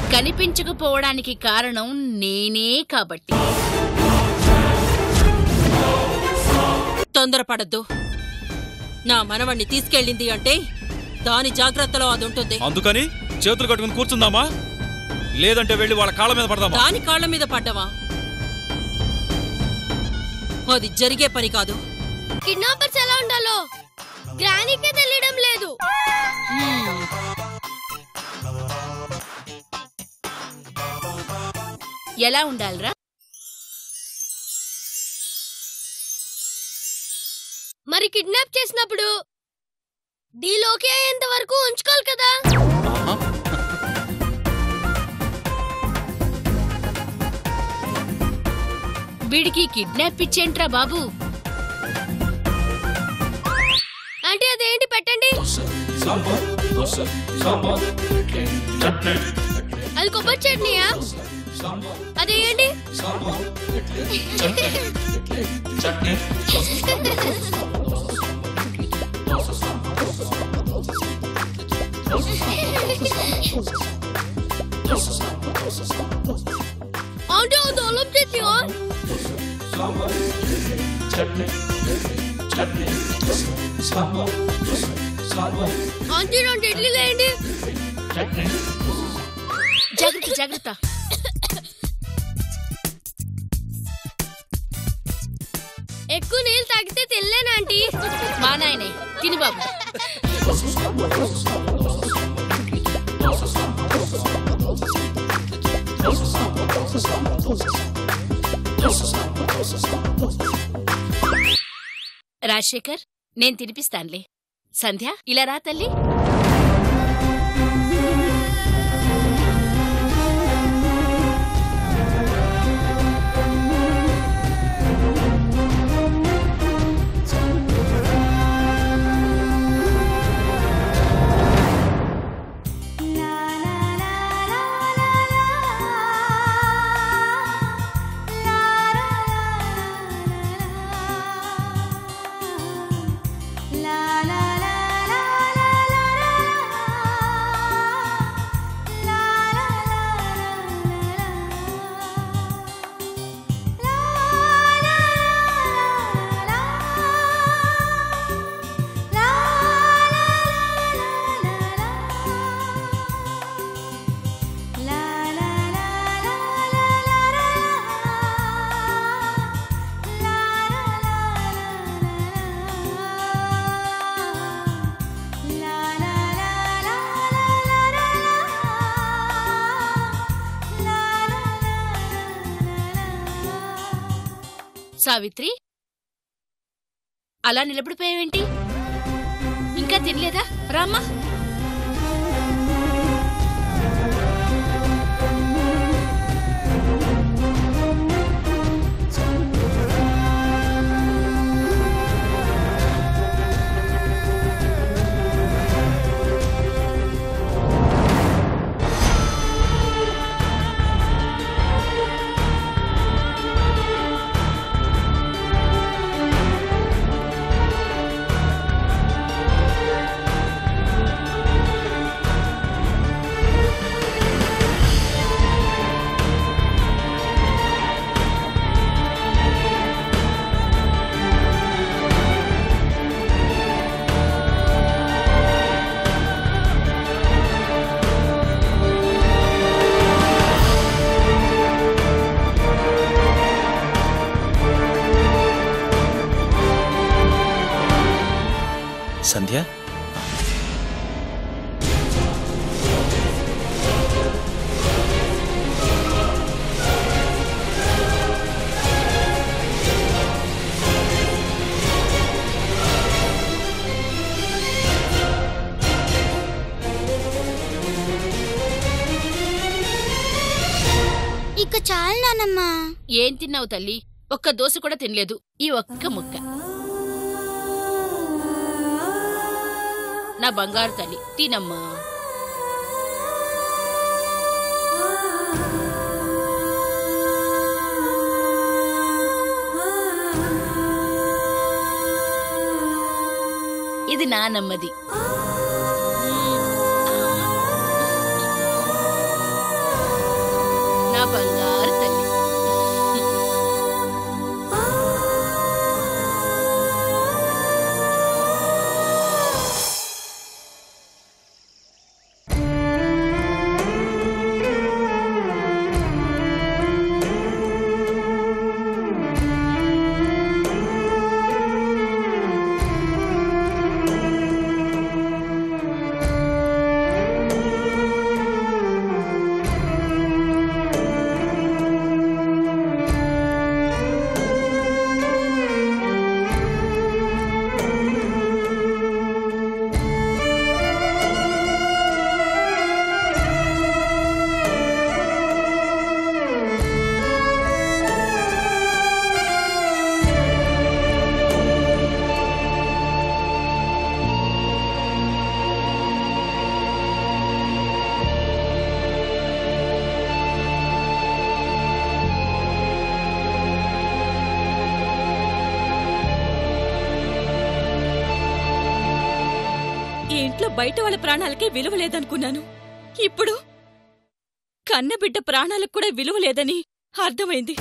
కనిపించకపోవడానికి కారణం నేనే కాబట్టి తొందరపడద్దు నా మనవణ్ణి తీసుకెళ్ళింది అంటే దాని జాగ్రత్తలో అది ఉంటుంది అందుకని చేతులు కట్టుకుని కూర్చుందామా లేదంటే వెళ్ళి వాళ్ళ కాళ్ళ మీద పడదామా దాని కాళ్ళ మీద పడ్డవా అది జరిగే పని కాదు కిడ్నాపర్స్ ఎలా ఉండాలో గ్రానీకే తెలియడం లేదు హ్మ్. ఎలా ఉండాలిరా మరి కిడ్నాప్ చేసినప్పుడు డీలోకి అయ్యేంత వరకు ఉంచుకోవాలి కదా వీడికి కిడ్నాప్ ఇచ్చేంట్రా బాబు అంటే అదేంటి పెట్టండి అది కొబ్బరి చట్నీయా అదేంటి అంటే అది అల్లం చట్నీయా ఆంటీ రెండు ఇడ్లీ లేండి జాగ్రత్త జాగ్రత్త ఎక్కువ నీళ్ళు తాగితే తెల్లేనా ఆంటీ మా నాయనే తిని బాబు రాజశేఖర్ నేను తినిపిస్తానులే సంధ్య ఇలా రా తల్లి సావిత్రి అలా నిలబడిపోయావేంటి ఇంకా తినలేదా రామ్మా సంధ్య ఇక చాలు నానమ్మా ఏం తిన్నావు తల్లి ఒక్క దోశ కూడా తినలేదు ఈ ఒక్క ముక్క నా బంగారు తల్లి తినమ్మా ఇది నానమ్మది నా బంగారు తల్లి ఈ ఇంట్లో బయట వాళ్ళ ప్రాణాలకే విలువ లేదనుకున్నాను ఇప్పుడు కన్నబిడ్డ ప్రాణాలకు కూడా విలువ లేదని అర్థమైంది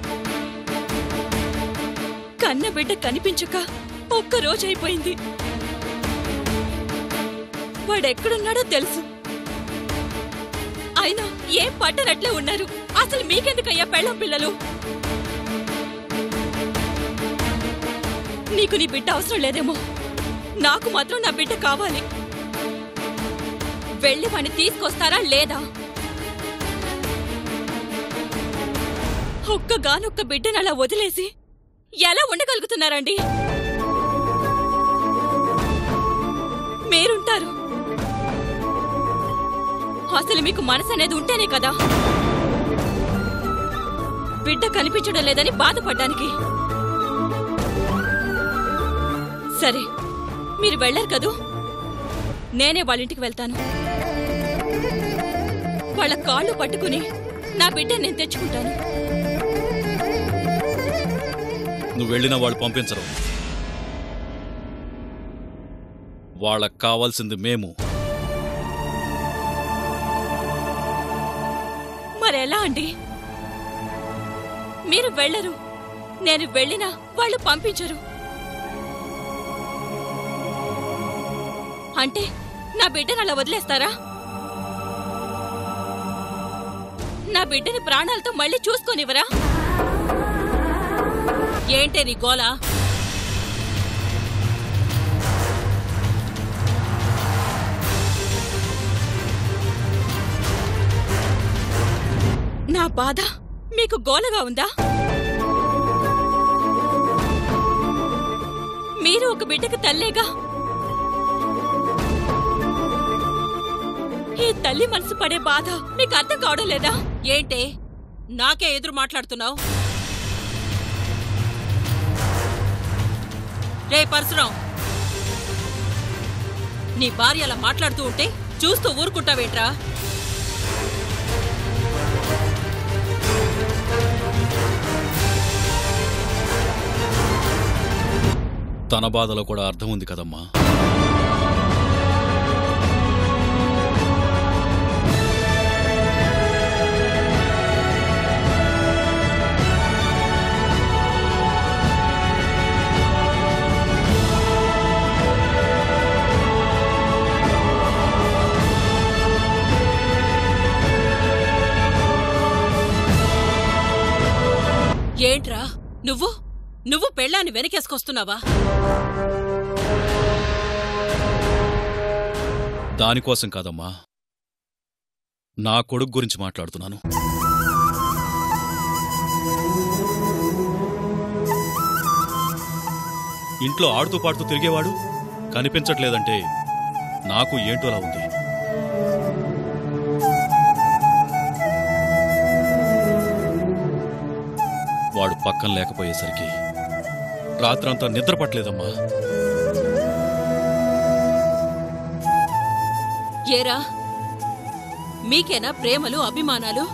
కన్నబిడ్డ కనిపించక ఒక్క రోజు అయిపోయింది వాడెక్కడున్నాడో తెలుసు అయినా ఏం పట్టనట్లే ఉన్నారు అసలు మీకెందుకయ్యా పెళ్ళం పిల్లలు నీకు నీ బిడ్డ అవసరం లేదేమో నాకు మాత్రం నా బిడ్డ కావాలి వెళ్ళి వాణ్ణి తీసుకొస్తారా లేదా ఒక్కగానొక్క బిడ్డను అలా వదిలేసి ఎలా ఉండగలుగుతున్నారండి మీరుంటారు అసలు మీకు మనసు అనేది ఉంటేనే కదా బిడ్డ కనిపించడం లేదని బాధపడ్డానికి సరే మీరు వెళ్ళారు కదూ నేనే వాళ్ళ ఇంటికి వెళ్తాను వాళ్ళ కాళ్ళు పట్టుకుని నా బిడ్డ నేను తెచ్చుకుంటాను నువ్వు వెళ్ళినా వాళ్ళు పంపించరు వాళ్ళకి కావాల్సింది మేము మరెలా అండి మీరు వెళ్ళరు నేను వెళ్ళినా వాళ్ళు పంపించరు అంటే నా బిడ్డను అలా వదిలేస్తారా నా బిడ్డని ప్రాణాలతో మళ్ళీ చూసుకోనివరా ఏంటే నీ గోలా నా బాధ మీకు గోలగా ఉందా మీరు ఒక బిడ్డకు తల్లేగా ఈ తల్లి మనసు పడే బాధ మీకు అర్థం కావడం లేదా ఏంటే నాకే ఎదురు మాట్లాడుతున్నావు రే పరశురాం నీ భార్య అలా మాట్లాడుతూ ఉంటే చూస్తూ ఊరుకుంటావేంట్రా తన బాధలో కూడా అర్థం ఉంది కదమ్మా ఏంట్రా నువ్వు నువ్వు పెళ్ళాన్ని వెనకేసుకొస్తున్నావా దానికోసం కాదమ్మా నా కొడుకు గురించి మాట్లాడుతున్నాను ఇంట్లో ఆడుతూ పాడుతూ తిరిగేవాడు కనిపించట్లేదంటే నాకు ఏంటోలా ఉంది వాడు పక్కన లేకపోయేసరికి రాత్రంతా నిద్ర పట్టలేదమ్మా ఏరా మీకేనా ప్రేమలు అభిమానాలు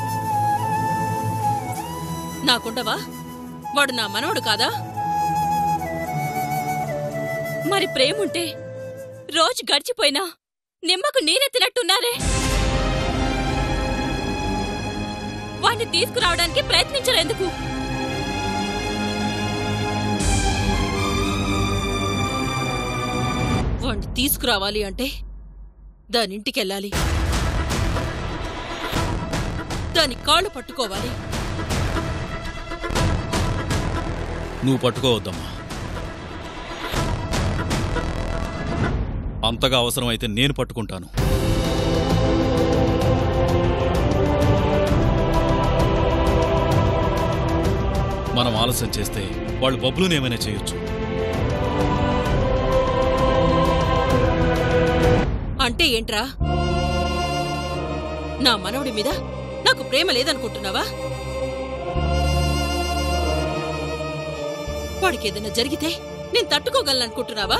నాకుండవా వాడు నా మనవడు కాదా మరి ప్రేముంటే రోజు గడిచిపోయినా నిమ్మకు నీరెత్తినట్టున్నారే వాణ్ణి తీసుకురావడానికి ప్రయత్నించరెందుకు వాణ్ణి తీసుకురావాలి అంటే దానింటికెళ్ళాలి దాని కాళ్ళు పట్టుకోవాలి నువ్వు పట్టుకోవద్దమ్మా అంతగా అవసరమైతే నేను పట్టుకుంటాను మనం ఆలస్యం చేస్తే వాళ్ళు బబ్బులుని ఏమైనా చేయొచ్చు అంటే ఏంట్రా నా మనవడి మీద నాకు ప్రేమ లేదనుకుంటున్నావా వాడికి ఏదైనా జరిగితే నేను తట్టుకోగలననుకుంటున్నావా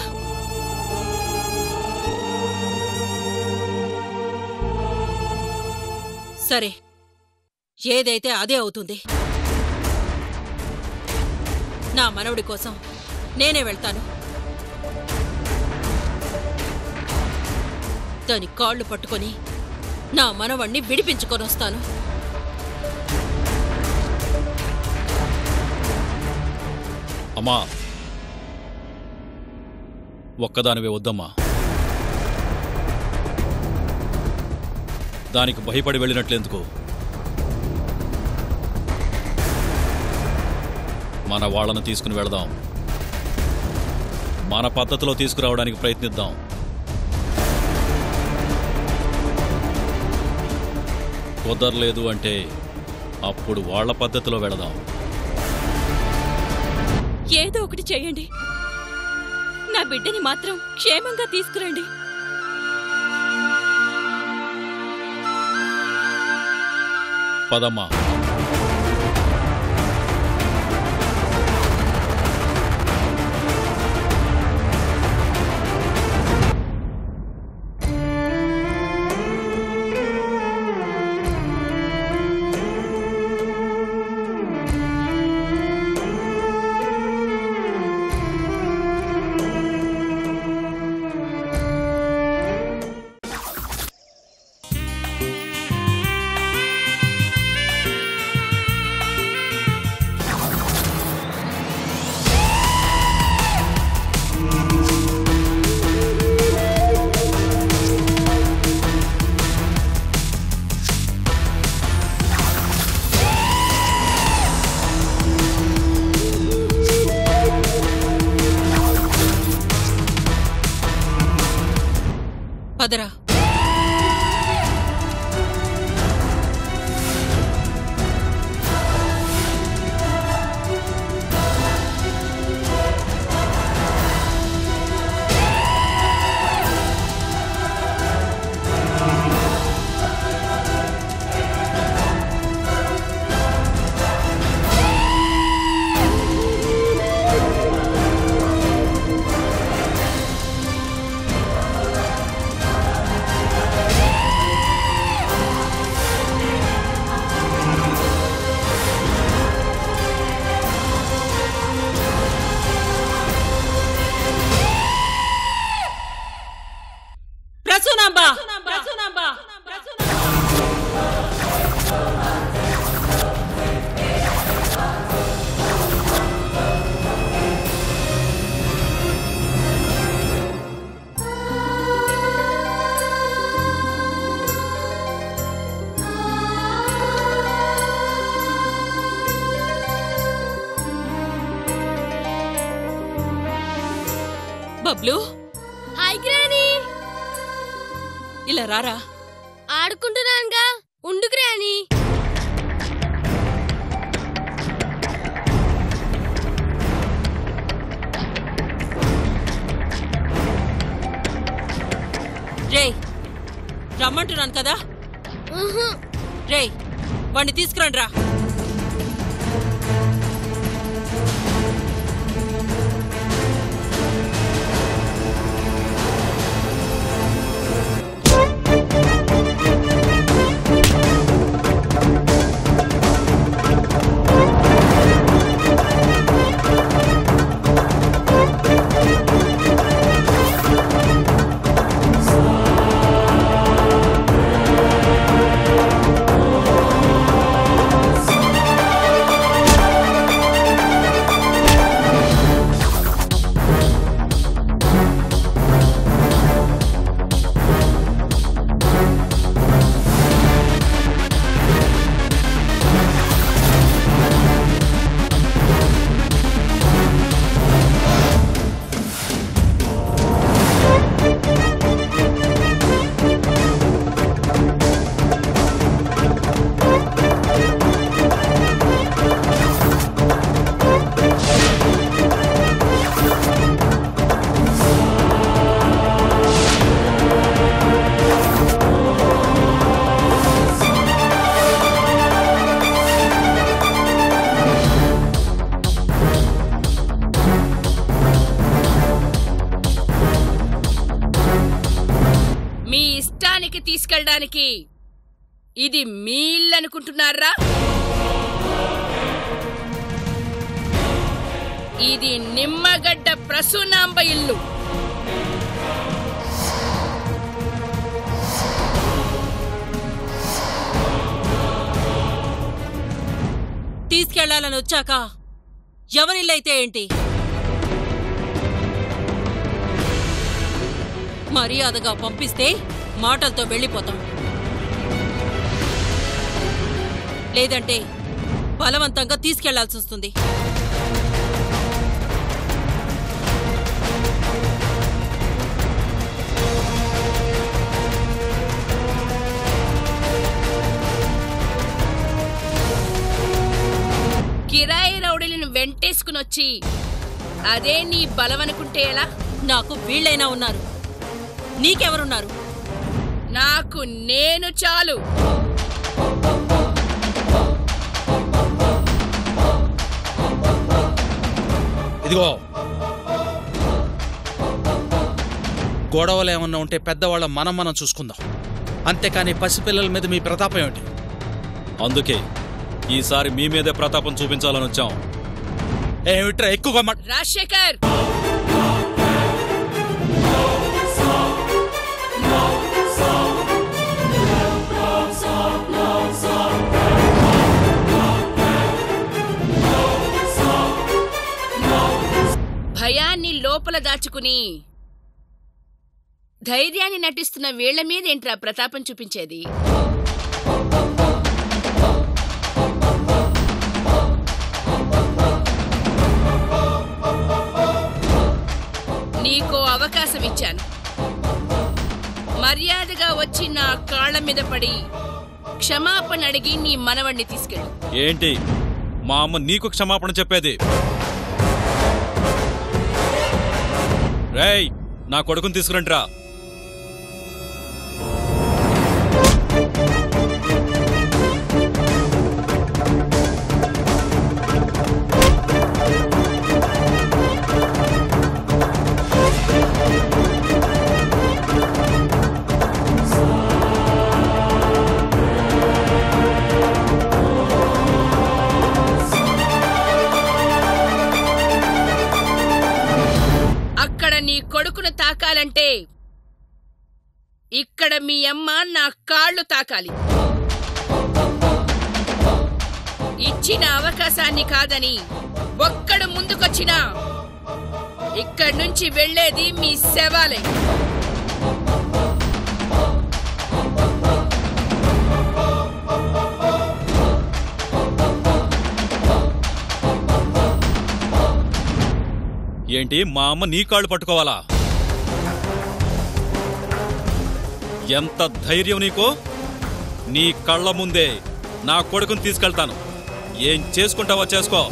సరే ఏదైతే అదే అవుతుంది నా మనవడి కోసం నేనే వెళ్తాను దాని కాళ్ళు పట్టుకొని నా మనవణ్ణి విడిపించుకొని వస్తాను అమ్మా ఒక్కదానివే వద్దమ్మా దానికి భయపడి వెళ్ళినట్లెందుకు మన వాళ్ళను తీసుకుని వెళదాం మన పద్ధతిలో తీసుకురావడానికి ప్రయత్నిద్దాం కుదరలేదు అంటే అప్పుడు వాళ్ళ పద్ధతిలో వెళదాం ఏదో ఒకటి చేయండి నా బిడ్డని మాత్రం క్షేమంగా తీసుకురండి పదమ్మా పదరా ప్రసూనాంబా ప్రసూనాంబా బబ్లు హాయ్ గ్రాని ఇలా రారా ఆడుకుంటున్నానుగా ఉండు గ్రాని రేయ్ రమ్మంటున్నాను కదా ఉహు. రేయ్ వాణ్ణి తీసుకురండి రా ఆ నిజానికి ఇది మీ ఇల్లు అనుకుంటున్నారా ఇది నిమ్మగడ్డ ప్రసూనాంబ ఇల్లు తీసుకెళ్లాలని వచ్చాక ఎవరిల్లైతే ఏంటి మర్యాదగా పంపిస్తే మాటలతో వెళ్ళిపోతాం లేదంటే బలవంతంగా తీసుకెళ్లాల్సి వస్తుంది కిరాయి రౌడీలను వెంటేసుకునొచ్చి అదే నీ బలమనుకుంటే ఎలా నాకు వీళ్ళైనా ఉన్నారు నీకెవరున్నారు నాకు నేను చాలు ఇదిగో గొడవలు ఏమన్నా ఉంటే పెద్దవాళ్ళ మనం మనం చూసుకుందాం అంతేకాని పసిపిల్లల మీద మీ ప్రతాపం ఏమిటి అందుకే ఈసారి మీ మీదే ప్రతాపం చూపించాలని వచ్చాం ఏమిట్రా ఎక్కువగా మా రాజశేఖర్ భయాన్ని లోపల దాచుకుని ధైర్యాన్ని నటిస్తున్న వీళ్ల మీదేంట్రా ప్రతాపం చూపించేది నీకో అవకాశం ఇచ్చాను మర్యాదగా వచ్చి నా కాళ్ల మీద పడి క్షమాపణ అడిగి నీ మనవణ్ణి తీసుకెళ్ళు ఏంటి మా అమ్మ నీకు క్షమాపణ చెప్పేది రేయ్ నా కొడుకుని తీసుకురండిరా అక్కడ నీ కొడుకును తాకాలంటే ఇక్కడ మీ అమ్మ నా కాళ్ళు తాకాలి ఇచ్చిన అవకాశాన్ని కాదని ఒక్కడు ముందుకొచ్చినా ఇక్కడి నుంచి వెళ్ళేది మీ శవాలే ఏంటి మా అమ్మ నీ కాళ్ళు పట్టుకోవాలా ఎంత ధైర్యం నీకు నీ కళ్ళ ముందే నా కొడుకుని తీసుకెళ్తాను ఏం చేసుకుంటావో చేసుకో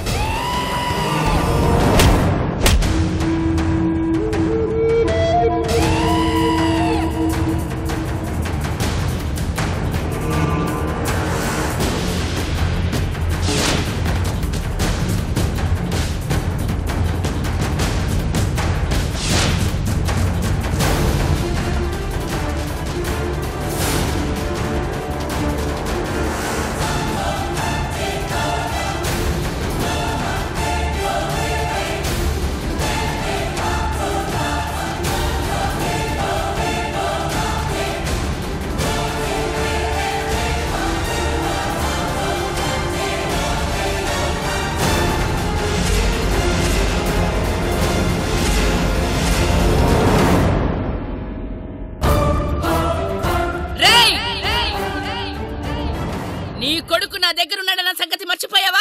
రేయ్! నీ కొడుకు నా దగ్గర ఉన్నాడన్న సంగతి మర్చిపోయావా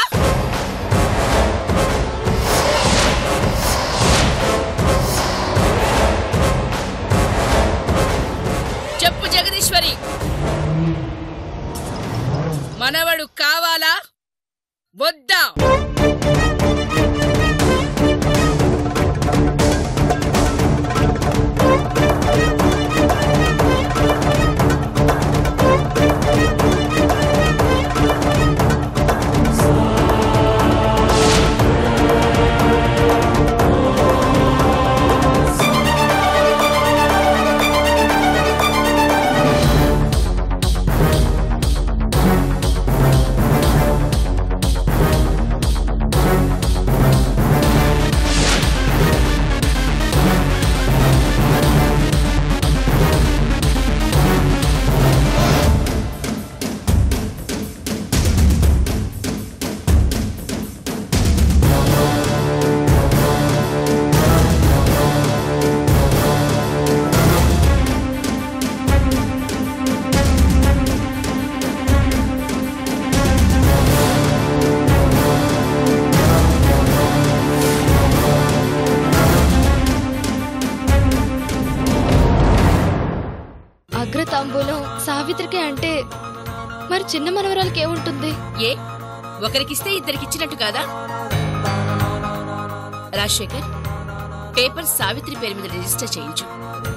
చెప్పు జగదీశ్వరి మనవడు కావాలా వద్దా అగ్రతాంబూలం సావిత్రికి అంటే మరి చిన్న మనవరాలకి ఏముంటుంది ఏ ఒకరికిస్తే ఇద్దరికిచ్చినట్టు కాదా రాజశేఖర్ పేపర్ సావిత్రి పేరు మీద రిజిస్టర్ చేయించు